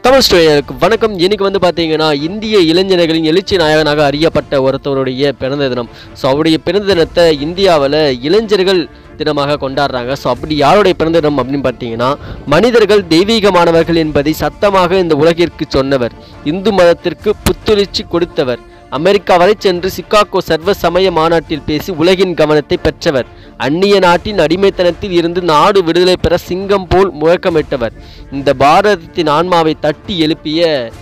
தமிழ் ஸ்டோரியருக்கு வணக்கம் இன்னைக்கு வந்து பார்த்தீங்கன்னா இந்திய இளைஞர்களின் எழுச்சி நாயகனாக அறியப்பட்ட ஒருத்தவருடைய பிறந்த தினம் ஸோ அவருடைய பிறந்த தினத்தை இந்தியாவில் இளைஞர்கள் தினமாக கொண்டாடுறாங்க ஸோ அப்படி யாருடைய பிறந்த தினம் அப்படின்னு பார்த்தீங்கன்னா மனிதர்கள் தெய்வீகமானவர்கள் என்பதை சத்தமாக இந்த உலகிற்கு சொன்னவர் இந்து மதத்திற்கு புத்துணர்ச்சி கொடுத்தவர் அமெரிக்கா வரை சென்று சிகாகோ சர்வ சமய மாநாட்டில் பேசி உலகின் கவனத்தை பெற்றவர் அந்நிய நாட்டின் அடிமைத்தனத்தில் இருந்து நாடு விடுதலை பெற சிங்கம் போல் முழக்கமிட்டவர் இந்த பாரதத்தின் ஆன்மாவை தட்டி எழுப்பிய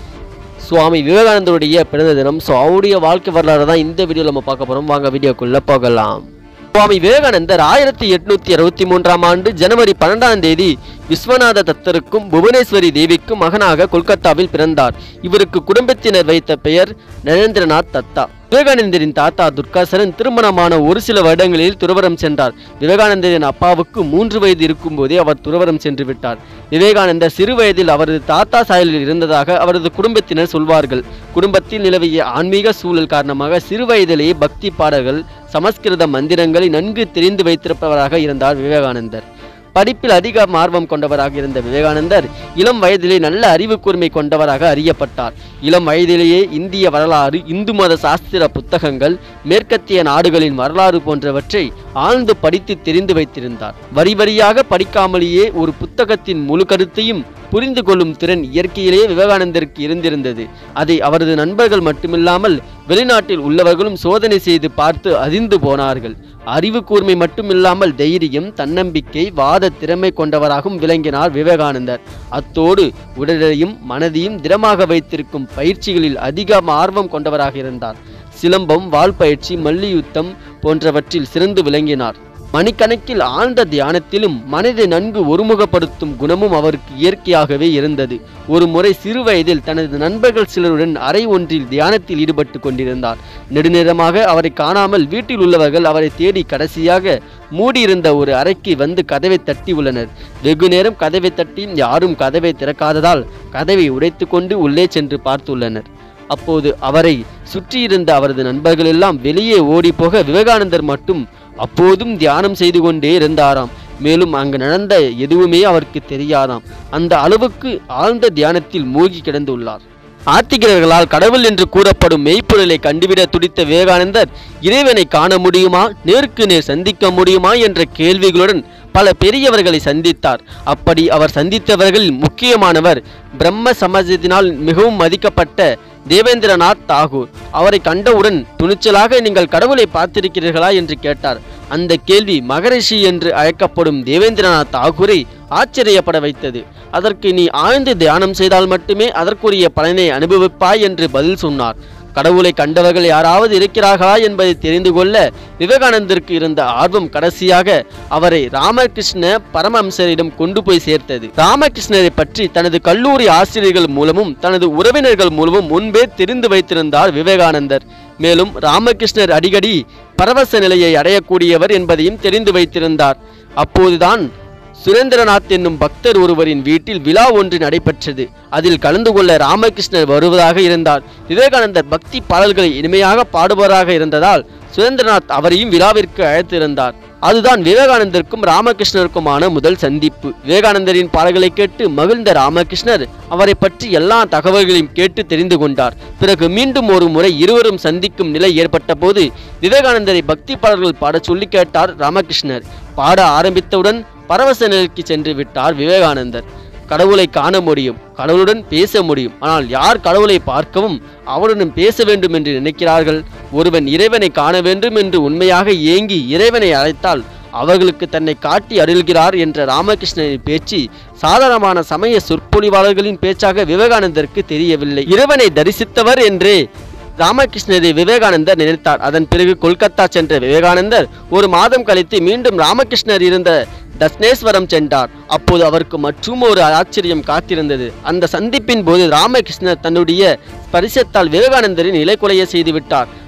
சுவாமி விவேகானந்தருடைய பிறந்த தினம் ஸோ அவருடைய வாழ்க்கை வரலாறு தான் இந்த வீடியோவில் நம்ம பார்க்க போகிறோம் வாங்க வீடியோக்குள்ளே போகலாம் சுவாமி விவேகானந்தர் ஆயிரத்தி எட்நூத்தி அறுபத்தி மூன்றாம் ஆண்டு ஜனவரி பன்னெண்டாம் தேதி விஸ்வநாத தத்தருக்கும் புவனேஸ்வரி தேவிக்கும் மகனாக கொல்கத்தாவில் பிறந்தார் இவருக்கு குடும்பத்தினர் வைத்த பெயர் நரேந்திரநாத் தத்தா விவேகானந்தரின் தாத்தா துர்காசரன் திருமணமான ஒரு சில வருடங்களில் துறவரம் சென்றார் விவேகானந்தரின் அப்பாவுக்கு மூன்று வயது இருக்கும்போதே அவர் துறவரம் சென்று விட்டார் விவேகானந்தர் சிறு வயதில் அவரது தாத்தா சாயலில் இருந்ததாக அவரது குடும்பத்தினர் சொல்வார்கள் குடும்பத்தில் நிலவிய ஆன்மீக சூழல் காரணமாக சிறு வயதிலேயே பக்தி பாடல்கள் சமஸ்கிருத மந்திரங்களை நன்கு தெரிந்து வைத்திருப்பவராக இருந்தார் விவேகானந்தர் படிப்பில் அதிக ஆர்வம் கொண்டவராக இருந்த விவேகானந்தர் இளம் வயதிலே நல்ல அறிவு கூர்மை கொண்டவராக அறியப்பட்டார் இளம் வயதிலேயே இந்திய வரலாறு இந்து மத சாஸ்திர புத்தகங்கள் மேற்கத்திய நாடுகளின் வரலாறு போன்றவற்றை ஆழ்ந்து படித்து தெரிந்து வைத்திருந்தார் வரி வரியாக படிக்காமலேயே ஒரு புத்தகத்தின் முழு கருத்தையும் புரிந்து கொள்ளும் திறன் இயற்கையிலேயே விவேகானந்தருக்கு இருந்திருந்தது அதை அவரது நண்பர்கள் மட்டுமில்லாமல் வெளிநாட்டில் உள்ளவர்களும் சோதனை செய்து பார்த்து அதிர்ந்து போனார்கள் அறிவு கூர்மை மட்டுமில்லாமல் தைரியம் தன்னம்பிக்கை வாத திறமை கொண்டவராகவும் விளங்கினார் விவேகானந்தர் அத்தோடு உடலையும் மனதையும் திடமாக வைத்திருக்கும் பயிற்சிகளில் அதிக ஆர்வம் கொண்டவராக இருந்தார் சிலம்பம் வாள் பயிற்சி மல்யுத்தம் போன்றவற்றில் சிறந்து விளங்கினார் மணிக்கணக்கில் ஆழ்ந்த தியானத்திலும் மனதை நன்கு ஒருமுகப்படுத்தும் குணமும் அவருக்கு இயற்கையாகவே இருந்தது ஒரு முறை சிறு வயதில் தனது நண்பர்கள் சிலருடன் அறை ஒன்றில் தியானத்தில் ஈடுபட்டு கொண்டிருந்தார் நெடுநேரமாக அவரை காணாமல் வீட்டில் உள்ளவர்கள் அவரை தேடி கடைசியாக மூடியிருந்த ஒரு அறைக்கு வந்து கதவை தட்டி உள்ளனர் வெகு நேரம் கதவை தட்டியும் யாரும் கதவை திறக்காததால் கதவை உடைத்து கொண்டு உள்ளே சென்று பார்த்துள்ளனர் அப்போது அவரை சுற்றியிருந்த அவரது நண்பர்கள் எல்லாம் வெளியே ஓடிப்போக விவேகானந்தர் மட்டும் அப்போதும் தியானம் செய்து கொண்டே இருந்தாராம் மேலும் அங்கு நடந்த எதுவுமே அவருக்கு தெரியாதாம் அந்த அளவுக்கு ஆழ்ந்த தியானத்தில் மூழ்கி கிடந்துள்ளார் ஆத்திகர்களால் கடவுள் என்று கூறப்படும் மெய்ப்பொருளை கண்டுவிட துடித்த விவேகானந்தர் இறைவனை காண முடியுமா நேருக்கு நேர் சந்திக்க முடியுமா என்ற கேள்விகளுடன் பல பெரியவர்களை சந்தித்தார் அப்படி அவர் சந்தித்தவர்களில் முக்கியமானவர் பிரம்ம சமாஜத்தினால் மிகவும் மதிக்கப்பட்ட தேவேந்திரநாத் தாகூர் அவரை கண்டவுடன் துணிச்சலாக நீங்கள் கடவுளை பார்த்திருக்கிறீர்களா என்று கேட்டார் அந்த கேள்வி மகரிஷி என்று அழைக்கப்படும் தேவேந்திரநாத் தாகூரை ஆச்சரியப்பட வைத்தது அதற்கு நீ ஆழ்ந்து தியானம் செய்தால் மட்டுமே அதற்குரிய பலனை அனுபவிப்பாய் என்று பதில் சொன்னார் கடவுளை கண்டவர்கள் யாராவது இருக்கிறார்களா என்பதை தெரிந்து கொள்ள விவேகானந்தருக்கு இருந்த ஆர்வம் கடைசியாக அவரை ராமகிருஷ்ண பரமஹம்சரிடம் கொண்டு போய் சேர்த்தது ராமகிருஷ்ணரை பற்றி தனது கல்லூரி ஆசிரியர்கள் மூலமும் தனது உறவினர்கள் மூலமும் முன்பே தெரிந்து வைத்திருந்தார் விவேகானந்தர் மேலும் ராமகிருஷ்ணர் அடிக்கடி பரவச நிலையை அடையக்கூடியவர் என்பதையும் தெரிந்து வைத்திருந்தார் அப்போதுதான் சுரேந்திரநாத் என்னும் பக்தர் ஒருவரின் வீட்டில் விழா ஒன்று நடைபெற்றது அதில் கலந்து கொள்ள ராமகிருஷ்ணர் வருவதாக இருந்தார் விவேகானந்தர் பக்தி பாடல்களை இனிமையாக பாடுபவராக இருந்ததால் சுரேந்திரநாத் அவரையும் விழாவிற்கு அழைத்திருந்தார் அதுதான் விவேகானந்தருக்கும் ராமகிருஷ்ணருக்குமான முதல் சந்திப்பு விவேகானந்தரின் பாடல்களை கேட்டு மகிழ்ந்த ராமகிருஷ்ணர் அவரை பற்றி எல்லா தகவல்களையும் கேட்டு தெரிந்து கொண்டார் பிறகு மீண்டும் ஒரு முறை இருவரும் சந்திக்கும் நிலை ஏற்பட்ட போது விவேகானந்தரை பக்தி பாடல்கள் பாடச் சொல்லி கேட்டார் ராமகிருஷ்ணர் பாட ஆரம்பித்தவுடன் பரவச நிலைக்கு சென்று விட்டார் விவேகானந்தர் கடவுளை காண முடியும் கடவுளுடன் பேச முடியும் ஆனால் யார் கடவுளை பார்க்கவும் அவருடன் பேச வேண்டும் என்று நினைக்கிறார்கள் ஒருவன் இறைவனை காண வேண்டும் என்று உண்மையாக ஏங்கி இறைவனை அழைத்தால் அவர்களுக்கு தன்னை காட்டி அருள்கிறார் என்ற ராமகிருஷ்ணனின் பேச்சு சாதாரணமான சமய சொற்பொழிவாளர்களின் பேச்சாக விவேகானந்தருக்கு தெரியவில்லை இறைவனை தரிசித்தவர் என்றே ராமகிருஷ்ணரை விவேகானந்தர் நினைத்தார் அதன் பிறகு கொல்கத்தா சென்ற விவேகானந்தர் ஒரு மாதம் கழித்து மீண்டும் ராமகிருஷ்ணர் இருந்த தஸ்னேஸ்வரம் சென்றார் அப்போது அவருக்கு மற்றும் ஒரு ஆச்சரியம் காத்திருந்தது அந்த சந்திப்பின் போது ராமகிருஷ்ணர் தன்னுடைய ஸ்பரிசத்தால் விவேகானந்தரின் நிலைக்குலைய செய்துவிட்டார்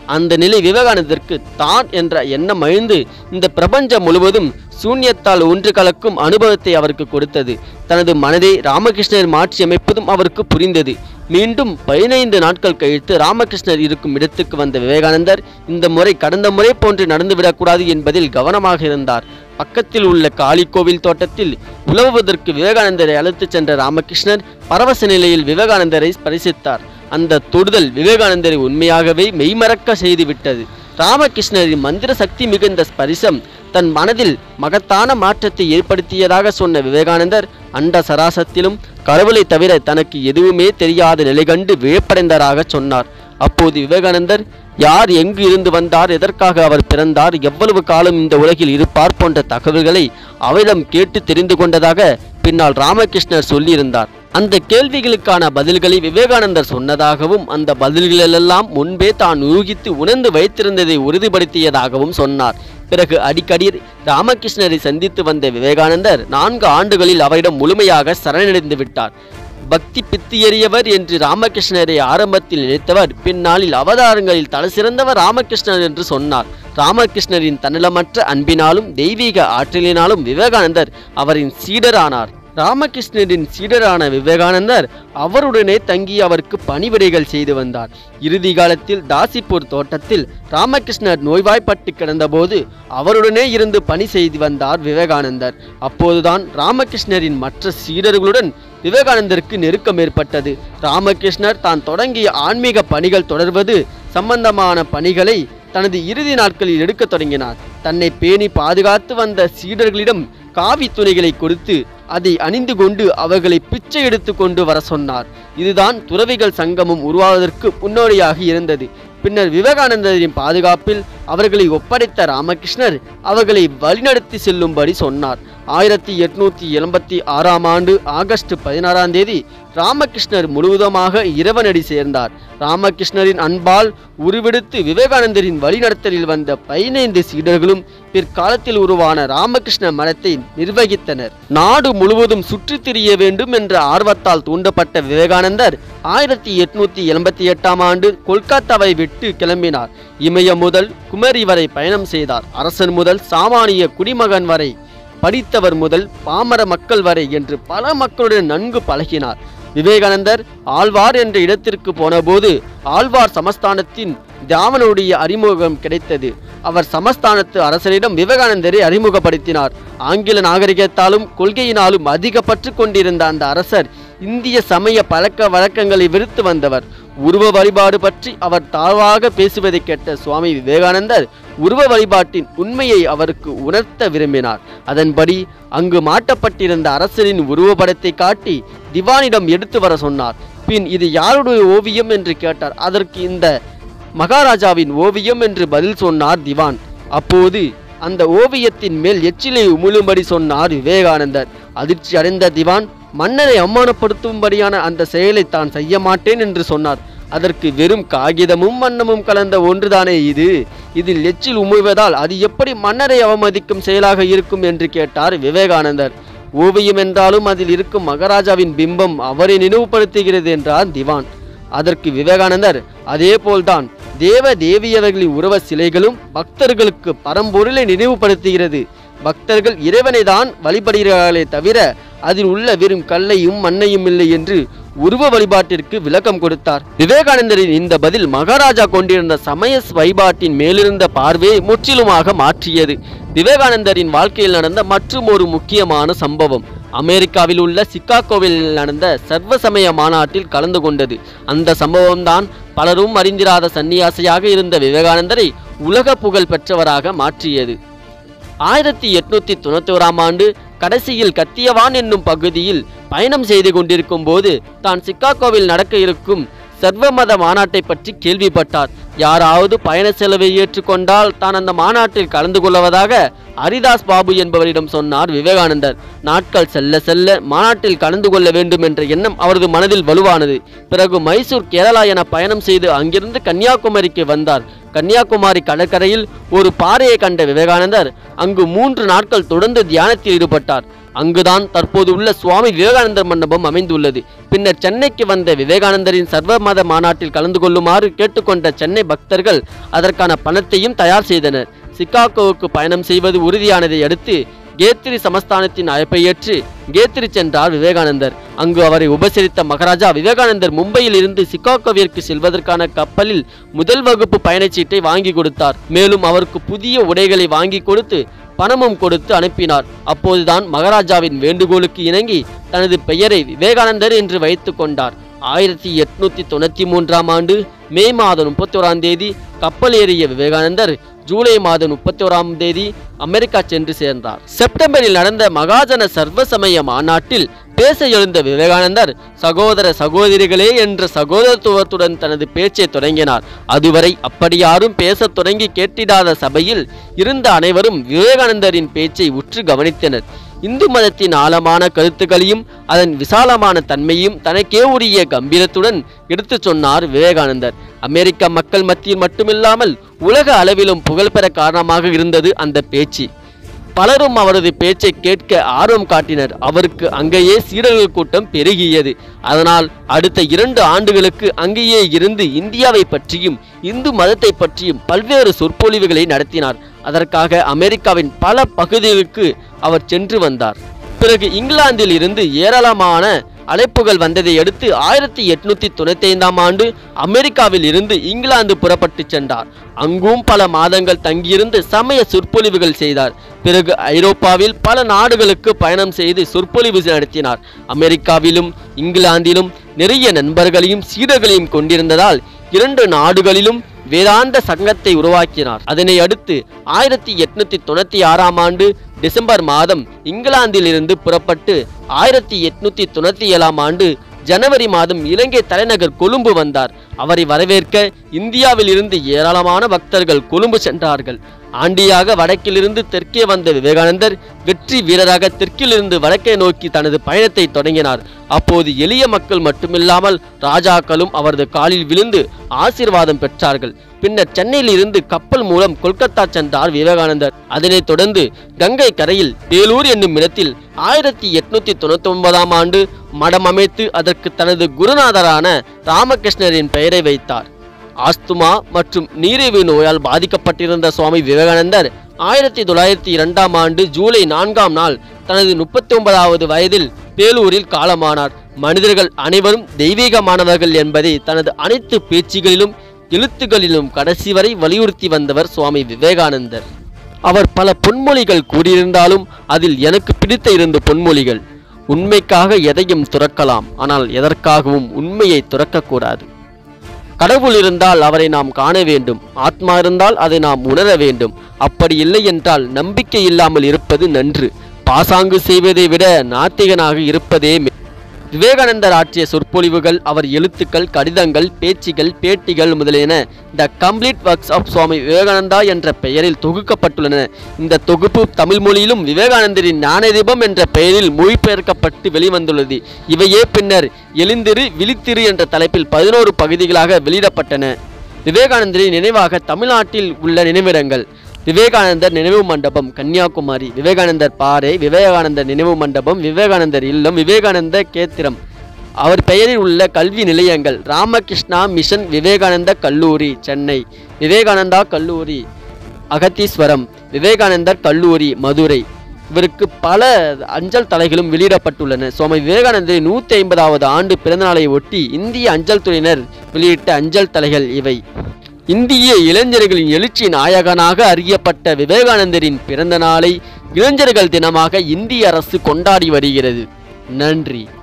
அந்த நிலை விவேகானந்தருக்கு தான் என்ற எண்ணம் அழிந்து இந்த பிரபஞ்சம் முழுவதும் சூன்யத்தால் ஒன்று கலக்கும் அனுபவத்தை அவருக்கு கொடுத்தது தனது மனதை ராமகிருஷ்ணர் மாற்றி அமைப்பதும் அவருக்கு புரிந்தது மீண்டும் பதினைந்து நாட்கள் கழித்து ராமகிருஷ்ணர் இருக்கும் இடத்துக்கு வந்த விவேகானந்தர் இந்த முறை கடந்த முறை போன்று நடந்துவிடக்கூடாது என்பதில் கவனமாக இருந்தார் பக்கத்தில் உள்ள காளி கோவில் தோட்டத்தில் உலவுவதற்கு விவேகானந்தரை அழைத்துச் சென்ற ராமகிருஷ்ணர் பரவச நிலையில் விவேகானந்தரை ஸ்பரிசித்தார் அந்த தொடுதல் விவேகானந்தரை உண்மையாகவே மெய்மறக்க செய்துவிட்டது ராமகிருஷ்ணரின் மந்திர சக்தி மிகுந்த ஸ்பரிசம் தன் மனதில் மகத்தான மாற்றத்தை ஏற்படுத்தியதாக சொன்ன விவேகானந்தர் அண்ட சராசத்திலும் கடவுளை தவிர தனக்கு எதுவுமே தெரியாத நிலை கண்டு வியப்படைந்ததாக சொன்னார் அப்போது விவேகானந்தர் யார் எங்கு இருந்து வந்தார் எதற்காக அவர் பிறந்தார் எவ்வளவு காலம் இந்த உலகில் இருப்பார் போன்ற தகவல்களை அவரிடம் கேட்டு தெரிந்து கொண்டதாக பின்னால் ராமகிருஷ்ணர் சொல்லியிருந்தார் அந்த கேள்விகளுக்கான பதில்களை விவேகானந்தர் சொன்னதாகவும் அந்த பதில்களெல்லாம் முன்பே தான் ஊகித்து உணர்ந்து வைத்திருந்ததை உறுதிப்படுத்தியதாகவும் சொன்னார் பிறகு அடிக்கடி ராமகிருஷ்ணரை சந்தித்து வந்த விவேகானந்தர் நான்கு ஆண்டுகளில் அவரிடம் முழுமையாக சரணடைந்து விட்டார் பக்தி பித்தியறியவர் என்று ராமகிருஷ்ணரை ஆரம்பத்தில் நினைத்தவர் பின்னாளில் அவதாரங்களில் தலைசிறந்தவர் ராமகிருஷ்ணர் என்று சொன்னார் ராமகிருஷ்ணரின் தன்னலமற்ற அன்பினாலும் தெய்வீக ஆற்றலினாலும் விவேகானந்தர் அவரின் சீடரானார் ராமகிருஷ்ணரின் சீடரான விவேகானந்தர் அவருடனே தங்கி அவருக்கு பணிவிடைகள் செய்து வந்தார் இறுதி காலத்தில் தாசிப்பூர் தோட்டத்தில் ராமகிருஷ்ணர் நோய்வாய்ப்பட்டு கிடந்தபோது அவருடனே இருந்து பணி செய்து வந்தார் விவேகானந்தர் அப்போதுதான் ராமகிருஷ்ணரின் மற்ற சீடர்களுடன் விவேகானந்தருக்கு நெருக்கம் ஏற்பட்டது ராமகிருஷ்ணர் தான் தொடங்கிய ஆன்மீக பணிகள் தொடர்வது சம்பந்தமான பணிகளை தனது இறுதி நாட்களில் எடுக்கத் தொடங்கினார் தன்னை பேணி பாதுகாத்து வந்த சீடர்களிடம் காவி துணிகளை கொடுத்து அதை அணிந்து கொண்டு அவர்களை பிச்சை எடுத்து கொண்டு வர சொன்னார் இதுதான் துறவிகள் சங்கமம் உருவாவதற்கு முன்னோடியாக இருந்தது பின்னர் விவேகானந்தரின் பாதுகாப்பில் அவர்களை ஒப்படைத்த ராமகிருஷ்ணர் அவர்களை வழிநடத்தி செல்லும்படி சொன்னார் ஆயிரத்தி எட்நூத்தி எண்பத்தி ஆறாம் ஆண்டு ஆகஸ்ட் பதினாறாம் தேதி ராமகிருஷ்ணர் முழுவதுமாக இறைவனடி சேர்ந்தார் ராமகிருஷ்ணரின் அன்பால் உருவெடுத்து விவேகானந்தரின் வழிநடத்தலில் வந்த பதினைந்து சீடர்களும் பிற்காலத்தில் உருவான ராமகிருஷ்ண மடத்தை நிர்வகித்தனர் நாடு முழுவதும் சுற்றித் திரிய வேண்டும் என்ற ஆர்வத்தால் தூண்டப்பட்ட விவேகானந்தர் ஆயிரத்தி எட்நூத்தி எண்பத்தி எட்டாம் ஆண்டு கொல்கத்தாவை விட்டு கிளம்பினார் இமயம் முதல் குமரி வரை பயணம் செய்தார் அரசன் முதல் சாமானிய குடிமகன் வரை படித்தவர் முதல் பாமர மக்கள் வரை என்று பல மக்களுடன் நன்கு பழகினார் விவேகானந்தர் ஆழ்வார் என்ற இடத்திற்கு போனபோது ஆழ்வார் சமஸ்தானத்தின் தியாவனுடைய அறிமுகம் கிடைத்தது அவர் சமஸ்தானத்து அரசரிடம் விவேகானந்தரை அறிமுகப்படுத்தினார் ஆங்கில நாகரிகத்தாலும் கொள்கையினாலும் அதிக பற்று கொண்டிருந்த அந்த அரசர் இந்திய சமய பழக்க வழக்கங்களை வெறுத்து வந்தவர் உருவ வழிபாடு பற்றி அவர் தாழ்வாக பேசுவதை கேட்ட சுவாமி விவேகானந்தர் உருவ வழிபாட்டின் உண்மையை அவருக்கு உணர்த்த விரும்பினார் அதன்படி அங்கு மாட்டப்பட்டிருந்த அரசரின் உருவப்படத்தை காட்டி திவானிடம் எடுத்து வர சொன்னார் பின் இது யாருடைய ஓவியம் என்று கேட்டார் அதற்கு இந்த மகாராஜாவின் ஓவியம் என்று பதில் சொன்னார் திவான் அப்போது அந்த ஓவியத்தின் மேல் எச்சிலை உமிழும்படி சொன்னார் விவேகானந்தர் அதிர்ச்சி அடைந்த திவான் மன்னரை அவமானப்படுத்தும்படியான அந்த செயலை தான் செய்ய மாட்டேன் என்று சொன்னார் அதற்கு வெறும் காகிதமும் வண்ணமும் கலந்த ஒன்றுதானே இது இதில் எச்சில் உமிழ்வதால் அது எப்படி மன்னரை அவமதிக்கும் செயலாக இருக்கும் என்று கேட்டார் விவேகானந்தர் ஓவியம் என்றாலும் அதில் இருக்கும் மகாராஜாவின் பிம்பம் அவரை நினைவுபடுத்துகிறது என்றார் திவான் அதற்கு விவேகானந்தர் அதே போல்தான் தேவ தேவியவர்களின் உருவ சிலைகளும் பக்தர்களுக்கு பரம்பொருளை நினைவுபடுத்துகிறது பக்தர்கள் இறைவனை தான் வழிபடுகிறார்களே தவிர அதில் உள்ள வெறும் கல்லையும் மண்ணையும் இல்லை என்று உருவ வழிபாட்டிற்கு விளக்கம் கொடுத்தார் விவேகானந்தரின் இந்த பதில் மகாராஜா கொண்டிருந்த சமய வழிபாட்டின் மேலிருந்த பார்வையை முற்றிலுமாக மாற்றியது விவேகானந்தரின் வாழ்க்கையில் நடந்த மற்றும் ஒரு முக்கியமான சம்பவம் அமெரிக்காவில் உள்ள சிக்காகோவில் நடந்த சர்வ சமய மாநாட்டில் கலந்து கொண்டது அந்த சம்பவம்தான் பலரும் அறிந்திராத சன்னியாசியாக இருந்த விவேகானந்தரை உலக புகழ் பெற்றவராக மாற்றியது ஆயிரத்தி எட்நூத்தி தொண்ணூத்தி ஓராம் ஆண்டு கடைசியில் கத்தியவான் என்னும் பகுதியில் பயணம் செய்து கொண்டிருக்கும் போது தான் சிக்காகோவில் நடக்க இருக்கும் சர்வமத மாநாட்டை பற்றி கேள்விப்பட்டார் யாராவது பயண செலவை ஏற்றுக்கொண்டால் தான் அந்த மாநாட்டில் கலந்து கொள்வதாக ஹரிதாஸ் பாபு என்பவரிடம் சொன்னார் விவேகானந்தர் நாட்கள் செல்ல செல்ல மாநாட்டில் கலந்து கொள்ள வேண்டும் என்ற எண்ணம் அவரது மனதில் வலுவானது பிறகு மைசூர் கேரளா என பயணம் செய்து அங்கிருந்து கன்னியாகுமரிக்கு வந்தார் கன்னியாகுமரி கடற்கரையில் ஒரு பாறையை கண்ட விவேகானந்தர் அங்கு மூன்று நாட்கள் தொடர்ந்து தியானத்தில் ஈடுபட்டார் அங்குதான் தற்போது உள்ள சுவாமி விவேகானந்தர் மண்டபம் அமைந்துள்ளது பின்னர் சென்னைக்கு வந்த விவேகானந்தரின் சர்வமத மாநாட்டில் கலந்து கொள்ளுமாறு கேட்டுக்கொண்ட சென்னை பக்தர்கள் அதற்கான பணத்தையும் தயார் செய்தனர் சிகாகோவுக்கு பயணம் செய்வது உறுதியானதை அடுத்து கேத்திரி சமஸ்தானத்தின் அழைப்பை ஏற்று கேத்திரி சென்றார் விவேகானந்தர் அங்கு அவரை உபசரித்த மகாராஜா விவேகானந்தர் மும்பையில் இருந்து சிகாகோவிற்கு செல்வதற்கான கப்பலில் முதல் வகுப்பு பயணச்சீட்டை வாங்கி கொடுத்தார் மேலும் அவருக்கு புதிய உடைகளை வாங்கி கொடுத்து பணமும் கொடுத்து அனுப்பினார் அப்போதுதான் மகாராஜாவின் வேண்டுகோளுக்கு இணங்கி தனது பெயரை விவேகானந்தர் என்று வைத்துக் கொண்டார் ஆயிரத்தி எட்நூத்தி தொண்ணூத்தி மூன்றாம் ஆண்டு மே மாதம் முப்பத்தி ஓராம் தேதி கப்பல் ஏறிய விவேகானந்தர் ஜூலை மாதம் முப்பத்தி ஓராம் தேதி அமெரிக்கா சென்று சேர்ந்தார் செப்டம்பரில் நடந்த மகாஜன சர்வசமய மாநாட்டில் பேச எழுந்த விவேகானந்தர் சகோதர சகோதரிகளே என்ற சகோதரத்துவத்துடன் தனது பேச்சை தொடங்கினார் அதுவரை அப்படி யாரும் பேசத் தொடங்கி கேட்டிடாத சபையில் இருந்த அனைவரும் விவேகானந்தரின் பேச்சை உற்று கவனித்தனர் இந்து மதத்தின் ஆழமான கருத்துக்களையும் அதன் விசாலமான தன்மையும் தனக்கே உரிய கம்பீரத்துடன் எடுத்துச் சொன்னார் விவேகானந்தர் அமெரிக்க மக்கள் மத்தியில் மட்டுமில்லாமல் உலக அளவிலும் புகழ்பெற காரணமாக இருந்தது அந்த பேச்சு பலரும் அவரது பேச்சை கேட்க ஆர்வம் காட்டினர் அவருக்கு அங்கேயே சீடர்கள் கூட்டம் பெருகியது அதனால் அடுத்த இரண்டு ஆண்டுகளுக்கு அங்கேயே இருந்து இந்தியாவை பற்றியும் இந்து மதத்தை பற்றியும் பல்வேறு சொற்பொழிவுகளை நடத்தினார் அதற்காக அமெரிக்காவின் பல பகுதிகளுக்கு அவர் சென்று வந்தார் பிறகு இங்கிலாந்தில் இருந்து ஏராளமான அழைப்புகள் வந்ததை அடுத்து ஆயிரத்தி எட்நூத்தி தொண்ணூத்தி ஐந்தாம் ஆண்டு அமெரிக்காவில் இருந்து இங்கிலாந்து புறப்பட்டு சென்றார் அங்கும் பல மாதங்கள் தங்கியிருந்து சமய சொற்பொழிவுகள் செய்தார் பிறகு ஐரோப்பாவில் பல நாடுகளுக்கு பயணம் செய்து சொற்பொழிவு நடத்தினார் அமெரிக்காவிலும் இங்கிலாந்திலும் நிறைய நண்பர்களையும் சீடர்களையும் கொண்டிருந்ததால் இரண்டு நாடுகளிலும் வேதாந்த சங்கத்தை உருவாக்கினார் அதனை அடுத்து ஆயிரத்தி எட்நூத்தி தொண்ணூத்தி ஆறாம் ஆண்டு டிசம்பர் மாதம் இங்கிலாந்தில் இருந்து புறப்பட்டு ஆயிரத்தி எட்நூத்தி தொண்ணூத்தி ஏழாம் ஆண்டு ஜனவரி மாதம் இலங்கை தலைநகர் கொழும்பு வந்தார் அவரை வரவேற்க இந்தியாவில் இருந்து ஏராளமான பக்தர்கள் கொழும்பு சென்றார்கள் ஆண்டியாக வடக்கிலிருந்து தெற்கே வந்த விவேகானந்தர் வெற்றி வீரராக தெற்கிலிருந்து வடக்கே நோக்கி தனது பயணத்தை தொடங்கினார் அப்போது எளிய மக்கள் மட்டுமில்லாமல் ராஜாக்களும் அவரது காலில் விழுந்து ஆசீர்வாதம் பெற்றார்கள் பின்னர் சென்னையில் இருந்து கப்பல் மூலம் கொல்கத்தா சென்றார் விவேகானந்தர் அதனைத் தொடர்ந்து கங்கை கரையில் வேலூர் என்னும் இடத்தில் ஆயிரத்தி எட்நூத்தி தொண்ணூத்தி ஒன்பதாம் ஆண்டு மடம் அமைத்து அதற்கு தனது குருநாதரான ராமகிருஷ்ணரின் பெயரை வைத்தார் ஆஸ்துமா மற்றும் நீரிழிவு நோயால் பாதிக்கப்பட்டிருந்த சுவாமி விவேகானந்தர் ஆயிரத்தி தொள்ளாயிரத்தி இரண்டாம் ஆண்டு ஜூலை நான்காம் நாள் தனது முப்பத்தி ஒன்பதாவது வயதில் பேலூரில் காலமானார் மனிதர்கள் அனைவரும் தெய்வீகமானவர்கள் என்பதை தனது அனைத்து பேச்சுகளிலும் எழுத்துகளிலும் கடைசி வரை வலியுறுத்தி வந்தவர் சுவாமி விவேகானந்தர் அவர் பல பொன்மொழிகள் கூறியிருந்தாலும் அதில் எனக்கு பிடித்த இரண்டு பொன்மொழிகள் உண்மைக்காக எதையும் துறக்கலாம் ஆனால் எதற்காகவும் உண்மையை துறக்கக்கூடாது கடவுள் இருந்தால் அவரை நாம் காண வேண்டும் ஆத்மா இருந்தால் அதை நாம் உணர வேண்டும் அப்படி இல்லை என்றால் நம்பிக்கை இல்லாமல் இருப்பது நன்று பாசாங்கு செய்வதை விட நாத்திகனாக இருப்பதே மே- விவேகானந்தர் ஆற்றிய சொற்பொழிவுகள் அவர் எழுத்துக்கள் கடிதங்கள் பேச்சுகள் பேட்டிகள் முதலியன the complete works of Swami Vivekananda என்ற பெயரில் தொகுக்கப்பட்டுள்ளன இந்த தொகுப்பு தமிழ் மொழியிலும் விவேகானந்தரின் ஞானதீபம் என்ற பெயரில் மொழிபெயர்க்கப்பட்டு வெளிவந்துள்ளது இவையே பின்னர் எழுந்திரு விழித்திரு என்ற தலைப்பில் பதினோரு பகுதிகளாக வெளியிடப்பட்டன விவேகானந்தரின் நினைவாக தமிழ்நாட்டில் உள்ள நினைவிடங்கள் விவேகானந்தர் நினைவு மண்டபம் கன்னியாகுமரி விவேகானந்தர் பாறை விவேகானந்தர் நினைவு மண்டபம் விவேகானந்தர் இல்லம் விவேகானந்த கேத்திரம் அவர் பெயரில் உள்ள கல்வி நிலையங்கள் ராமகிருஷ்ணா மிஷன் விவேகானந்த கல்லூரி சென்னை விவேகானந்தா கல்லூரி அகத்தீஸ்வரம் விவேகானந்தர் கல்லூரி மதுரை இவருக்கு பல அஞ்சல் தலைகளும் வெளியிடப்பட்டுள்ளன சுவாமி விவேகானந்தரின் நூற்றி ஐம்பதாவது ஆண்டு பிறந்தநாளை ஒட்டி இந்திய அஞ்சல் துறையினர் வெளியிட்ட அஞ்சல் தலைகள் இவை இந்திய இளைஞர்களின் எழுச்சி நாயகனாக அறியப்பட்ட விவேகானந்தரின் பிறந்த நாளை இளைஞர்கள் தினமாக இந்திய அரசு கொண்டாடி வருகிறது நன்றி